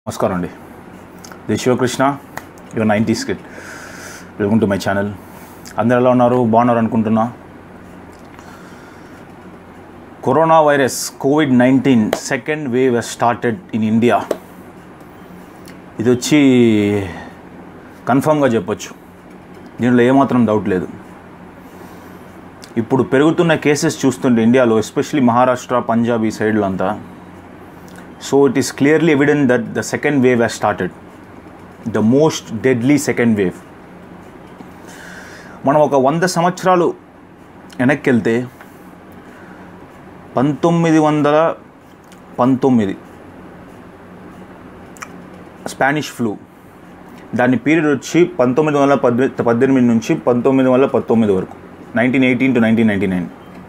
నమస్కారం అండి the Shivakrishna your nineties kid welcome to my channel అందరు ఎలా ఉన్నారు బాగున్నారు అనుకుంటున్నా corona virus covid nineteen second wave started in India ఇది వచ్చి కన్ఫామ్గా చెప్పొచ్చు దీనిలో ఏమాత్రం డౌట్ లేదు ఇప్పుడు పెరుగుతున్న కేసెస్ చూస్తుంటే ఇండియాలో ఎస్పెషలీ మహారాష్ట్ర పంజాబ్ ఈ సైడ్లో అంతా so it is clearly evident that the second wave has started the most deadly second wave మనం ఒక వంద సంవత్సరాలు వెనక్కి వెళ్తే పంతొమ్మిది వందల పంతొమ్మిది స్పానిష్ ఫ్లూ దాని పీరియడ్ వచ్చి పంతొమ్మిది వందల పద్దె పద్దెనిమిది నుంచి పంతొమ్మిది వందల పంతొమ్మిది వరకు nineteen eighteen to nineteen ninety nine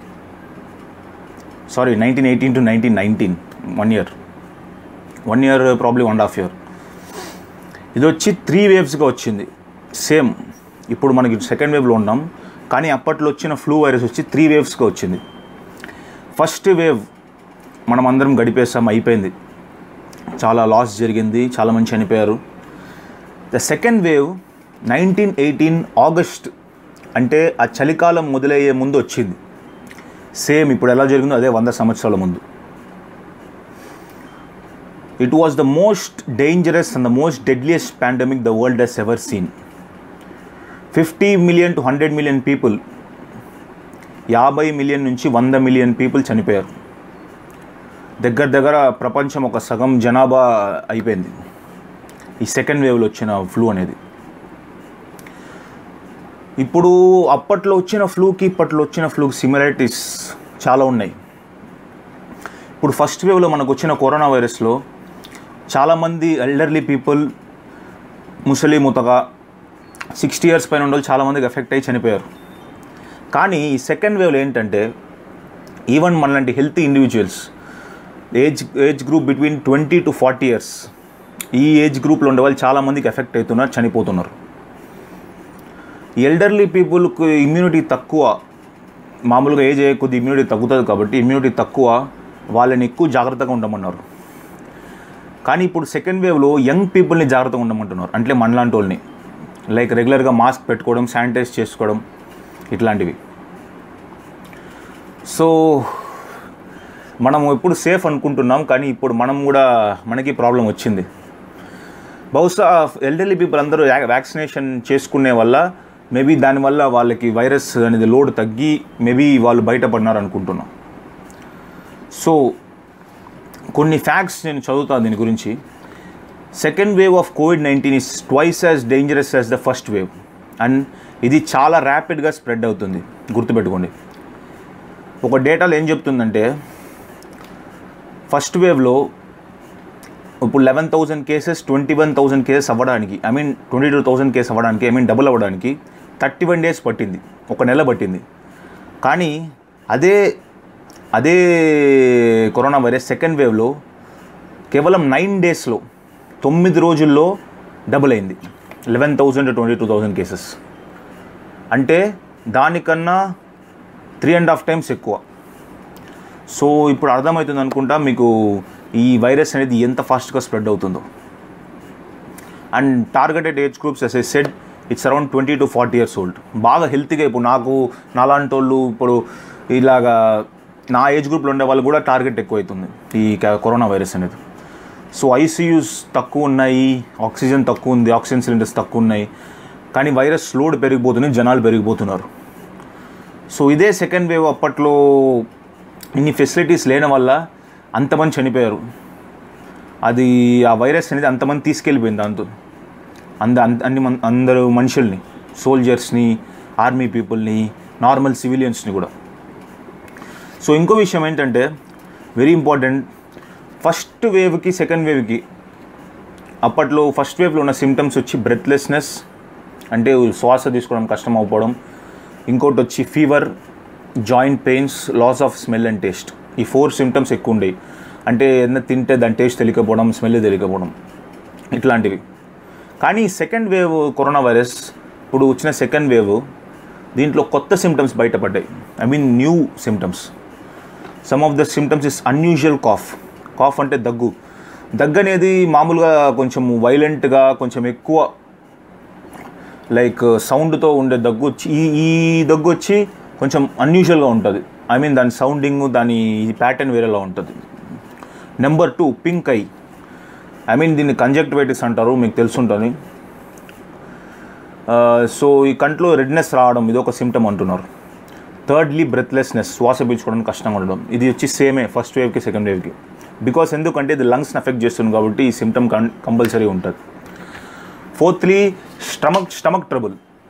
sorry nineteen eighteen to nineteen nineteen one year one year probably one half year ఇది వచ్చి త్రీ వేవ్స్గా వచ్చింది సేమ్ ఇప్పుడు మనకి సెకండ్ వేవ్లో ఉన్నాం కానీ అప్పట్లో వచ్చిన ఫ్లూ వైరస్ వచ్చి త్రీ వేవ్స్గా వచ్చింది ఫస్ట్ వేవ్ మనం అందరం గడిపేసాం అయిపోయింది చాలా లాస్ జరిగింది చాలా మంది చనిపోయారు the second wave nineteen eighteen August అంటే ఆ చలికాలం మొదలయ్యే ముందు వచ్చింది సేమ్ ఇప్పుడు ఎలా జరిగిందో అదే వంద సంవత్సరాల ముందు it was the most dangerous and the most deadliest pandemic the world has ever seen fifty million to hundred million people యాభై మిలియన్ నుంచి వంద మిలియన్ పీపుల్ చనిపోయారు దగ్గర దగ్గర ప్రపంచం ఒక సగం జనాభా అయిపోయింది ఈ సెకండ్ వేవ్లో వచ్చిన ఫ్లూ అనేది ఇప్పుడు అప్పట్లో వచ్చిన ఫ్లూకి ఇప్పట్లో వచ్చిన ఫ్లూకి సిమిలారిటీస్ చాలా ఉన్నాయి ఇప్పుడు ఫస్ట్ వేవ్లో మనకు వచ్చిన కరోనా వైరస్లో చాలామంది ఎల్డర్లీ పీపుల్ ముసలి ముతగా సిక్స్టీ ఇయర్స్ పైన ఉన్న చాలామందికి ఎఫెక్ట్ అయ్యి చనిపోయారు కానీ ఈ సెకండ్ వేవ్లో ఏంటంటే ఈవెన్ మనలాంటి healthy individuals age age group between twenty to forty years ఈ ఏజ్ గ్రూప్లో ఉండే వాళ్ళు చాలామందికి ఎఫెక్ట్ అవుతున్నారు చనిపోతున్నారు ఎల్డర్లీ పీపుల్కి ఇమ్యూనిటీ తక్కువ మామూలుగా ఏజ్ అయ్యే కొద్ది ఇమ్యూనిటీ తగ్గుతుంది కాబట్టి ఇమ్యూనిటీ తక్కువ వాళ్ళని ఎక్కువ జాగ్రత్తగా ఉండమన్నారు కానీ ఇప్పుడు సెకండ్ వేవ్లో యంగ్ పీపుల్ని జాగ్రత్తగా ఉండమంటున్నారు అంటే మనలాంటి వాళ్ళని లైక్ రెగ్యులర్గా మాస్క్ పెట్టుకోవడం శానిటైజ్ చేసుకోవడం ఇట్లాంటివి సో మనం ఎప్పుడు సేఫ్ అనుకుంటున్నాం కానీ ఇప్పుడు మనం కూడా మనకి ప్రాబ్లం వచ్చింది బహుశా ఎల్డర్లీ పీపుల్ అందరూ వ్యాక్సినేషన్ చేసుకునే వల్ల మేబీ దానివల్ల వాళ్ళకి వైరస్ అనేది లోడ్ తగ్గి మేబీ వాళ్ళు బయటపడినారు అనుకుంటున్నాం సో కొన్ని ఫ్యాక్ట్స్ నేను చదువుతాను దీని గురించి second wave of covid nineteen is twice as dangerous as the first wave and ఇది చాలా ర్యాపిడ్గా స్ప్రెడ్ అవుతుంది గుర్తుపెట్టుకోండి ఒక డేటాలో ఏం చెప్తుందంటే ఫస్ట్ వేవ్లో ఇప్పుడు eleven thousand cases twenty one thousand cases అవ్వడానికి I mean twenty two thousand case అవ్వడానికి ఐ మీన్ డబుల్ అవ్వడానికి థర్టీ వన్ డేస్ పట్టింది ఒక నెల పట్టింది కానీ అదే అదే కరోనా వైరస్ సెకండ్ వేవ్లో కేవలం నైన్ డేస్లో తొమ్మిది రోజుల్లో డబుల్ అయింది eleven thousand twenty two thousand cases అంటే దానికన్నా త్రీ అండ్ హాఫ్ టైమ్స్ ఎక్కువ సో ఇప్పుడు అర్థమవుతుంది అనుకుంటా మీకు ఈ వైరస్ అనేది ఎంత ఫాస్ట్గా స్ప్రెడ్ అవుతుందో and targeted age groups yes I said it's around twenty to forty years old బాగా హెల్తీగా ఇప్పుడు నాకు నాలాంటి వాళ్ళు ఇప్పుడు ఇలాగా నా ఏజ్ గ్రూప్లో ఉండే వాళ్ళు కూడా టార్గెట్ ఎక్కువ అవుతుంది ఈ కరోనా వైరస్ అనేది సో ఐసీయూస్ తక్కువ ఉన్నాయి ఆక్సిజన్ తక్కువ ఉంది ఆక్సిజన్ సిలిండర్స్ తక్కువ ఉన్నాయి కానీ వైరస్ లోడ్ పెరిగిపోతుంది జనాలు పెరిగిపోతున్నారు సో ఇదే సెకండ్ వేవ్ అప్పట్లో ఇన్ని ఫెసిలిటీస్ లేని వల్ల అంతమంది చనిపోయారు అది ఆ వైరస్ అనేది అంతమంది తీసుకెళ్ళిపోయింది దాంతో అంద అన్ని మన్ అందరు మనుషుల్ని సోల్జర్స్ని ఆర్మీ పీపుల్ని నార్మల్ సివిలియన్స్ని కూడా సో ఇంకో విషయం ఏంటంటే వెరీ ఇంపార్టెంట్ ఫస్ట్ వేవ్కి సెకండ్ వేవ్కి అప్పట్లో ఫస్ట్ వేవ్లో ఉన్న సిమ్టమ్స్ వచ్చి బ్రెత్లెస్నెస్ అంటే శ్వాస తీసుకోవడం కష్టం అవ్వడం ఇంకోటి వచ్చి fever joint pains loss of smell and taste ఈ ఫోర్ సిమ్టమ్స్ ఎక్కువ ఉండేవి అంటే ఏదైనా తింటే దాని టేస్ట్ తెలియకపోవడం స్మెల్ తెలియకపోవడం ఇట్లాంటివి కానీ సెకండ్ వేవ్ కరోనా వైరస్ ఇప్పుడు వచ్చిన సెకండ్ వేవ్ దీంట్లో కొత్త సిమ్టమ్స్ బయటపడ్డాయి I mean new symptoms some of the symptoms is unusual cough cough అంటే దగ్గు దగ్గు అనేది మామూలుగా కొంచెం వైలెంట్గా కొంచెం ఎక్కువ లైక్ సౌండ్తో ఉండే దగ్గు వచ్చి ఈ ఈ దగ్గు వచ్చి కొంచెం అన్యూజువల్గా ఉంటుంది ఐ మీన్ దాని సౌండింగ్ దాని ప్యాటర్న్ వేరేలా ఉంటుంది number two pink I I mean దీన్ని కంజక్టివైటిస్ అంటారు మీకు తెలుసుంటుంది సో ఈ కంట్లో రెడ్నెస్ రావడం ఇది ఒక సిమ్టమ్ అంటున్నారు థర్డ్లీ బ్రెత్లెస్నెస్ శ్వాస పీల్చుకోవడానికి కష్టంగా ఉండడం ఇది వచ్చి సేమే ఫస్ట్ వేవ్కి సెకండ్ వేవ్కి బికాస్ ఎందుకంటే ఇది లంగ్స్ని అఫెక్ట్ చేస్తుంది కాబట్టి ఈ సిమ్టమ్ కం కంపల్సరీ ఉంటుంది fourthly stomach stomach trouble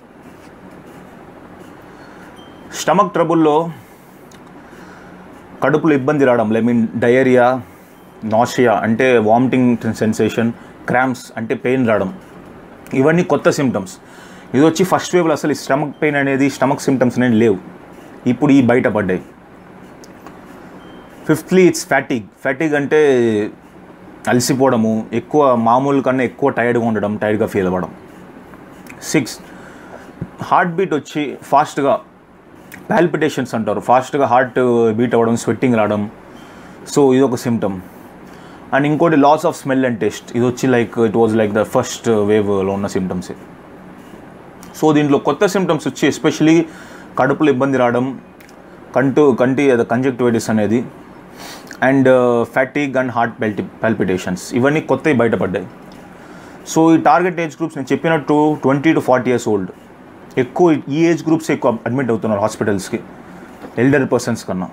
stomach ట్రబుల్లో కడుపులో ఇబ్బంది రావడం ఐ మీన్ డయేరియా నాషియా అంటే వామిటింగ్ సెన్సేషన్ క్రామ్స్ అంటే పెయిన్ రావడం ఇవన్నీ కొత్త సిమ్టమ్స్ ఇది వచ్చి ఫస్ట్ వేవ్లో అసలు ఈ స్టమక్ పెయిన్ అనేది స్టమక్ సిమ్టమ్స్ అనేది లేవు ఇప్పుడు ఈ బయటపడ్డాయి ఫిఫ్త్లీ ఇట్స్ ఫ్యాటిగ్ ఫ్యాటిగ్ అంటే అలసిపోవడము ఎక్కువ మామూలు కన్నా ఎక్కువ టైర్డ్గా ఉండడం టైర్డ్గా ఫీల్ అవ్వడం సిక్స్ హార్ట్ బీట్ వచ్చి ఫాస్ట్గా పాల్పిటేషన్స్ అంటారు ఫాస్ట్గా హార్ట్ బీట్ అవ్వడం స్వెట్టింగ్ రావడం సో ఇది ఒక సిమ్టమ్ అండ్ ఇంకోటి loss of smell and taste ఇది వచ్చి like it was like the first వేవ్లో ఉన్న సిమ్టమ్స్ సో దీంట్లో కొత్త సిమ్టమ్స్ వచ్చి ఎస్పెషలీ కడుపులో ఇబ్బంది రావడం కంటు కంటి కంజక్టివైటిస్ అనేది అండ్ ఫ్యాటిక్ అండ్ హార్ట్ పెల్టి పాల్పిటేషన్స్ ఇవన్నీ కొత్తవి బయటపడ్డాయి సో ఈ టార్గెట్ ఏజ్ గ్రూప్స్ నేను చెప్పినట్టు twenty to forty years old ఎక్కువ ఈ ఏజ్ గ్రూప్స్ ఎక్కువ అడ్మిట్ అవుతున్నారు హాస్పిటల్స్కి ఎల్డర్ పర్సన్స్ కన్నా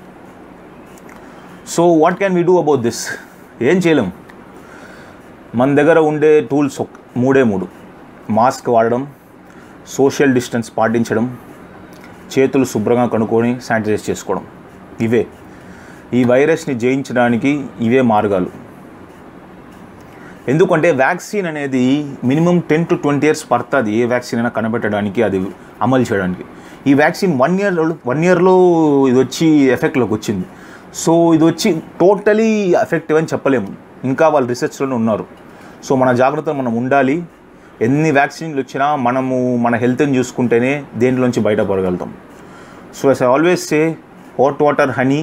so what can we do about this ఏం చేయలేం మన దగ్గర ఉండే టూల్స్ ఒక్- మూడే మూడు మాస్క్ వాడడం సోషల్ డిస్టెన్స్ పాటించడం చేతులు శుభ్రంగా కనుక్కొని శానిటైజ్ చేసుకోవడం ఇవే ఈ వైరస్ని జయించడానికి ఇవే మార్గాలు ఎందుకంటే వ్యాక్సిన్ అనేది minimum ten to twenty years పడుతుంది ఏ వ్యాక్సిన్ అయినా కనిపెట్టడానికి అది అమలు చేయడానికి ఈ వ్యాక్సిన్ వన్ ఇయర్ వన్ ఇయర్లో ఇది వచ్చి ఎఫెక్ట్లోకి వచ్చింది సో ఇది వచ్చి టోటలీ ఎఫెక్టివ్ అని చెప్పలేము ఇంకా వాళ్ళు రీసెర్చ్లోనే ఉన్నారు సో మన జాగ్రత్తలు మనం ఉండాలి ఎన్ని వ్యాక్సిన్లు వచ్చినా మనము మన హెల్త్ని చూసుకుంటేనే దేంట్లోంచి బయటపడగలుగుతాం so yes I always say hot water honey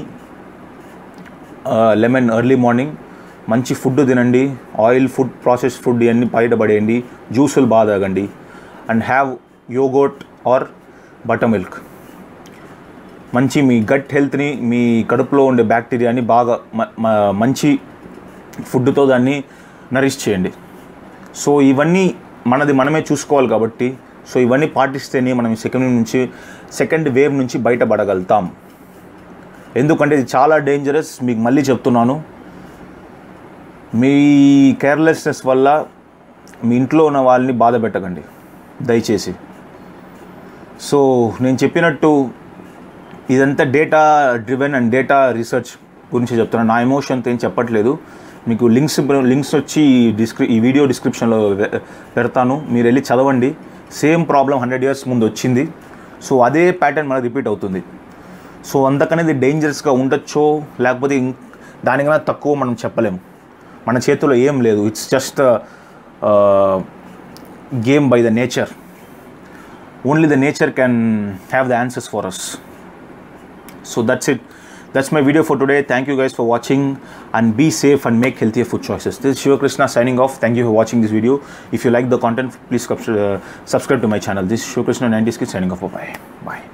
lemon early morning మంచి ఫుడ్ తినండి ఆయిల్ ఫుడ్ ప్రాసెస్ ఫుడ్ ఇవన్నీ బయటపడేయండి జ్యూసులు బాగా తాగండి and have yogurt or buttermilk మంచి మీ గట్ హెల్త్ని మీ కడుపులో ఉండే బ్యాక్టీరియాని బాగా మ- మ- మంచి ఫుడ్తో దాన్ని నరిష్ చేయండి సో ఇవన్నీ మనది మనమే చూసుకోవాలి కాబట్టి సో ఇవన్నీ పాటిస్తేనే మనం సెకండ్ నుంచి సెకండ్ వేవ్ నుంచి బయటపడగలుగుతాం ఎందుకంటే ఇది చాలా డేంజరస్ మీకు మళ్ళీ చెప్తున్నాను మీ కేర్లెస్నెస్ వల్ల మీ ఇంట్లో ఉన్న వాళ్ళని బాధ పెట్టకండి దయచేసి సో నేను చెప్పినట్టు ఇదంతా data driven and data research గురించి చెప్తున్నాను నా ఎమోషన్తో ఏం చెప్పట్లేదు మీకు లింక్స్ లింక్స్ వచ్చి ఈ డిస్క్రి ఈ వీడియో డిస్క్రిప్షన్లో వె- పెడతాను మీరు వెళ్ళి చదవండి సేమ్ ప్రాబ్లం హండ్రెడ్ ఇయర్స్ ముందు వచ్చింది సో అదే ప్యాటర్న్ మనకు రిపీట్ అవుతుంది సో అందుకనేది డేంజరస్గా ఉండొచ్చో లేకపోతే ఇం- దానికన్నా తక్కువ మనం చెప్పలేం మన చేతిలో ఏం లేదు it's just game by the nature only the nature can have the answers for us so that's it that's my video for today thank you guys for watching and be safe and make healthier food choices this is shiva krishna signing off thank you for watching this video if you like the content please subscribe, uh, subscribe to my channel this is shiva krishna 90s kid signing off bye bye